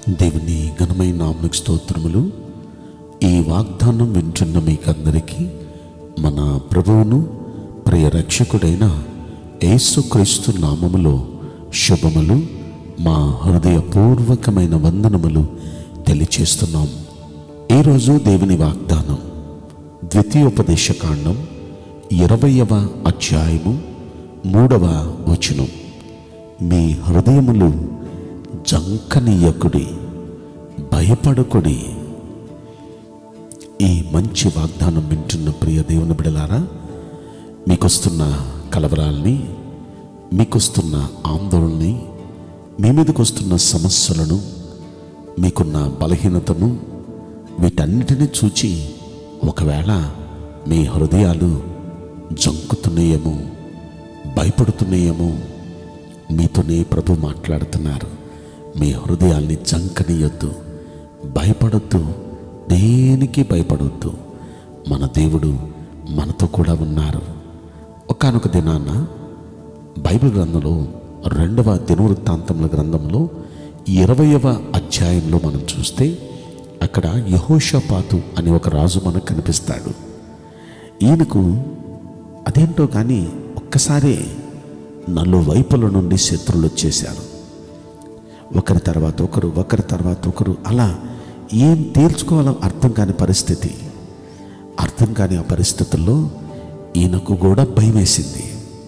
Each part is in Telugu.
దేవుని ఘనమైన నామకు స్తోత్రములు ఈ వాగ్దానం వింటున్న మీకందరికీ మన ప్రభువును ప్రియ రక్షకుడైన యేసుక్రీస్తు నామములో శుభములు మా హృదయపూర్వకమైన వందనములు తెలియచేస్తున్నాం ఈరోజు దేవుని వాగ్దానం ద్వితీయోపదేశకాండం ఇరవయవ అధ్యాయము మూడవ వచనం మీ హృదయములు జంకనీయకుడి భయపడకుడి ఈ మంచి వాగ్దానం వింటున్న ప్రియ దేవుని బిడలారా మీకొస్తున్న కలవరాల్ని మీకొస్తున్న ఆందోళనని మీ మీదకి వస్తున్న సమస్యలను మీకున్న బలహీనతను వీటన్నిటిని చూచి ఒకవేళ మీ హృదయాలు జంకుతున్నాయేమో భయపడుతున్నాయేమో మీతోనే ప్రభు మాట్లాడుతున్నారు మీ హృదయాల్ని జంకనీయొద్దు భయపడొద్దు దేనికి భయపడొద్దు మన దేవుడు మనతో కూడా ఉన్నారు ఒకానొక దినాన బైబిల్ గ్రంథంలో రెండవ దినవృత్తాంతముల గ్రంథంలో ఇరవయవ అధ్యాయంలో మనం చూస్తే అక్కడ యహోషపాతు అని ఒక రాజు మనకు కనిపిస్తాడు ఈయనకు అదేంటో కానీ ఒక్కసారే నలువైపుల నుండి శత్రువులు వచ్చేశారు ఒకరి తర్వాత ఒకరు ఒకరి తర్వాత ఒకరు అలా ఏం తేల్చుకోవాలో అర్థం కాని పరిస్థితి అర్థం కాని ఆ పరిస్థితుల్లో ఈయనకు కూడా భయం వేసింది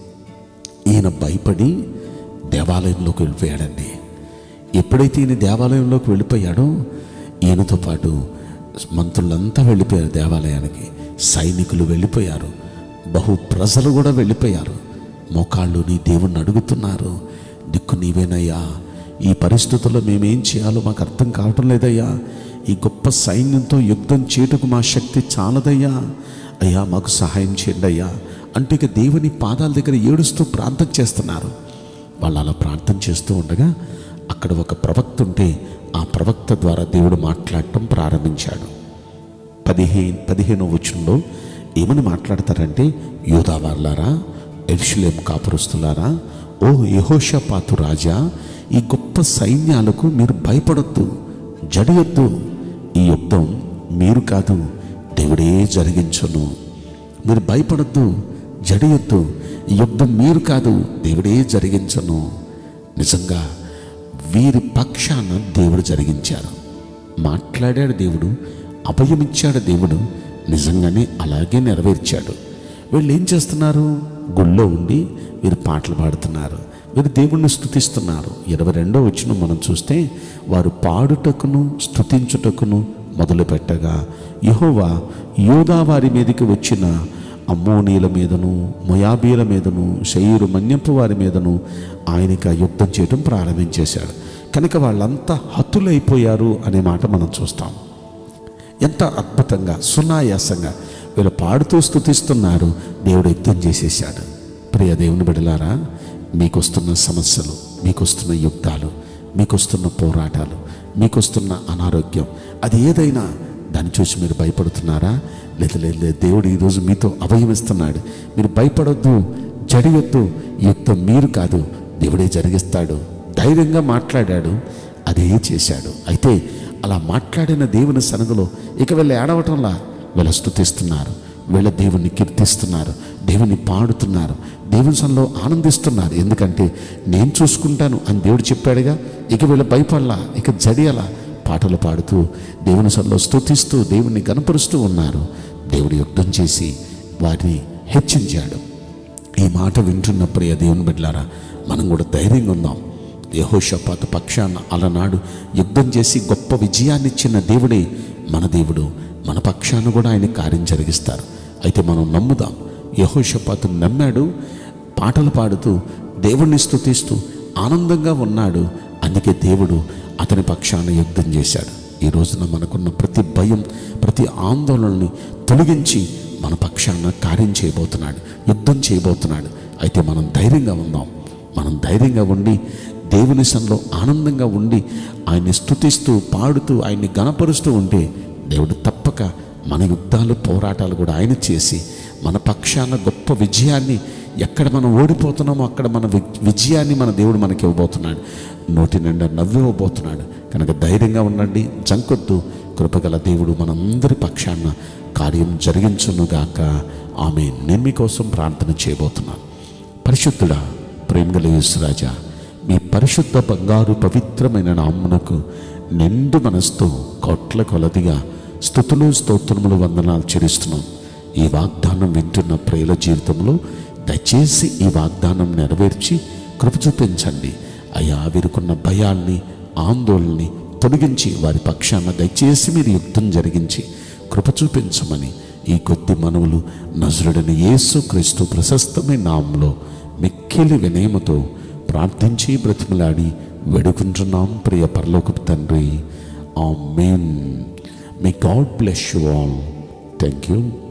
ఈయన భయపడి దేవాలయంలోకి వెళ్ళిపోయాడండి ఎప్పుడైతే ఈయన దేవాలయంలోకి వెళ్ళిపోయాడో ఈయనతో పాటు మంత్రులంతా వెళ్ళిపోయారు దేవాలయానికి సైనికులు వెళ్ళిపోయారు బహు ప్రజలు కూడా వెళ్ళిపోయారు మోకాళ్ళు నీ దేవుణ్ణి అడుగుతున్నారు దిక్కు నీవేనయ్యా ఈ పరిస్థితుల్లో మేమేం చేయాలో మాకు అర్థం కావటం లేదయ్యా ఈ గొప్ప సైన్యంతో యుద్ధం చేటుకు మా శక్తి చాలదయ్యా అయ్యా మాకు సహాయం చేయండి అయ్యా అంటే ఇక దేవుని పాదాల దగ్గర ఏడుస్తూ ప్రార్థన చేస్తున్నారు వాళ్ళు అలా ప్రార్థన చేస్తూ ఉండగా అక్కడ ఒక ప్రవక్త ఉంటే ఆ ప్రవక్త ద్వారా దేవుడు మాట్లాడటం ప్రారంభించాడు పదిహేను పదిహేనో వచనంలో ఏమని మాట్లాడతారంటే యూదావార్లారా ఎరుషులేం కాపురస్తులారా ఓ యహోషపాతు రాజా ఈ గొప్ప సైన్యాలకు మీరు భయపడొద్దు జడియొద్దు ఈ యుద్ధం మీరు కాదు దేవుడే జరిగించును మీరు భయపడొద్దు జడియొద్దు ఈ యుద్ధం మీరు కాదు దేవుడే జరిగించను నిజంగా వీరి పక్షాన దేవుడు జరిగించారు మాట్లాడాడు దేవుడు అభయమిచ్చాడు దేవుడు నిజంగానే అలాగే నెరవేర్చాడు వీళ్ళు ఏం చేస్తున్నారు గుళ్ళో ఉండి వీరు పాటలు పాడుతున్నారు వీరు దేవుణ్ణి స్తుతిస్తున్నారు ఇరవై రెండో వచ్చిన మనం చూస్తే వారు పాడుటకును స్తుతించుటకును మొదలు పెట్టగా యహోవా యోగా వారి మీదకి వచ్చిన అమ్మోనీల మీదను మొయాబీల మీదను శయూరు మన్యపు వారి మీదను ఆయనకి ఆ యుద్ధం చేయడం ప్రారంభించేశాడు కనుక వాళ్ళంతా హతులైపోయారు అనే మాట మనం చూస్తాం ఎంత అద్భుతంగా సునాయాసంగా వీళ్ళు పాడుతూ స్థుతిస్తున్నారు దేవుడు యుద్ధం చేసేసాడు ప్రియ దేవుని బిడలారా మీకు వస్తున్న సమస్యలు మీకు వస్తున్న యుద్ధాలు మీకు వస్తున్న పోరాటాలు మీకు వస్తున్న అనారోగ్యం అది ఏదైనా దాన్ని చూసి మీరు భయపడుతున్నారా లేదు లేదు లేదు దేవుడు ఈరోజు మీతో అభయమిస్తున్నాడు మీరు భయపడొద్దు జడియొద్దు ఈ యుద్ధం మీరు కాదు దేవుడే జరిగిస్తాడు ధైర్యంగా మాట్లాడాడు అదే చేశాడు అయితే అలా మాట్లాడిన దేవుని సన్నిధిలో ఇక వీళ్ళు ఏడవటంలా వీళ్ళు స్తుతిస్తున్నారు వీళ్ళ దేవుని కీర్తిస్తున్నారు దేవుని పాడుతున్నారు దేవుని సన్నిలో ఆనందిస్తున్నారు ఎందుకంటే నేను చూసుకుంటాను అని దేవుడు చెప్పాడుగా ఇక వీళ్ళు భయపడలా ఇక జడియలా పాటలు పాడుతూ దేవుని సన్నిలో స్తుతిస్తూ దేవుని గనపరుస్తూ ఉన్నారు దేవుడు యుద్ధం చేసి వారిని హెచ్చించాడు ఈ మాట వింటున్న ప్రియ దేవుని బిడ్డలారా మనం కూడా ధైర్యంగా ఉందాం యహోషపాత పక్షాన అలనాడు యుద్ధం చేసి గొప్ప విజయాన్ని ఇచ్చిన దేవుడే మన దేవుడు మన పక్షాన కూడా ఆయన కార్యం జరిగిస్తారు అయితే మనం నమ్ముదాం యహోషపాతు నమ్మాడు పాటలు పాడుతూ దేవుణ్ణి స్తుతిస్తూ ఆనందంగా ఉన్నాడు అందుకే దేవుడు అతని పక్షాన యుద్ధం చేశాడు ఈ రోజున మనకున్న ప్రతి భయం ప్రతి ఆందోళనని తొలగించి మన పక్షాన కార్యం చేయబోతున్నాడు యుద్ధం చేయబోతున్నాడు అయితే మనం ధైర్యంగా ఉందాం మనం ధైర్యంగా ఉండి దేవుని సన్నిలో ఆనందంగా ఉండి ఆయన్ని స్తుతిస్తూ పాడుతూ ఆయన్ని గణపరుస్తూ ఉంటే దేవుడు తప్పక మన యుద్ధాలు పోరాటాలు కూడా ఆయన చేసి మన పక్షాన గొప్ప విజయాన్ని ఎక్కడ మనం ఓడిపోతున్నామో అక్కడ మన వి- విజయాన్ని మన దేవుడు మనకి ఇవ్వబోతున్నాడు నోటి నిండా నవ్వివ్వబోతున్నాడు కనుక ధైర్యంగా ఉండండి జంకొద్దు కృపగల దేవుడు మనందరి పక్షాన కార్యం జరిగించునుగాక ఆమె నేను మీకోసం ప్రార్థన చేయబోతున్నాను పరిశుద్ధుడా ప్రేమగల యేసురాజా మీ పరిశుద్ధ బంగారు పవిత్రమైన నామ్మునకు నిండు మనసుతో కోట్ల కొలదిగా స్థుతులు స్తోత్రములు వందనాలు చెల్లిస్తున్నాం ఈ వాగ్దానం వింటున్న ప్రియుల జీవితంలో దయచేసి ఈ వాగ్దానం నెరవేర్చి కృప చూపించండి అయా వీరుకున్న భయాల్ని ఆందోళనని తొలగించి వారి పక్షాన దయచేసి మీరు యుద్ధం జరిగించి కృప చూపించమని ఈ కొద్ది మనవులు నజరుడని యేసు క్రీస్తు ప్రశస్తమైన నామంలో మిక్కిలి వినయముతో ప్రార్థించి బ్రతిమలాడి వేడుకుంటున్నాం ప్రియ పరలోకపు తండ్రి amen may God bless you all thank you